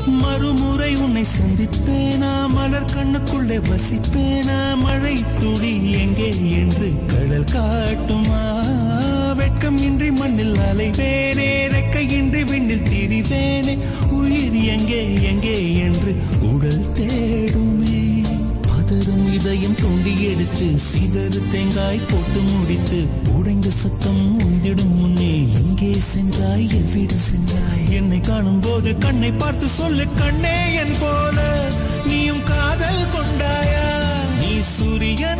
மறுமுறை உன்னை சந்திப்பேனா மலர் கண்ணுக்குள்ளே வசிப்பேனா மழை துளி எங்கே என்று கடல் காட்டுமா வெட்கம் இன்றி மண்ணில் அலைவேனே ரெக்கையின்றி விண்ணில் திரிவேனே உயிர் எங்கே எங்கே என்று உடல் தேடுமே பதறும் இதயம் தோண்டி எடுத்து சிதறு தேங்காய் போட்டு முடித்து உடைந்த சத்தம் உந்திடும் முன்னே எங்கே சென்றாய் எவ்விடம் சென்றாய் என்னை காணும் போது கண்ணை பார்த்து சொல்லு கண்ணே என் போல நீயும் காதல் கொண்டாயா நீ சூரியன்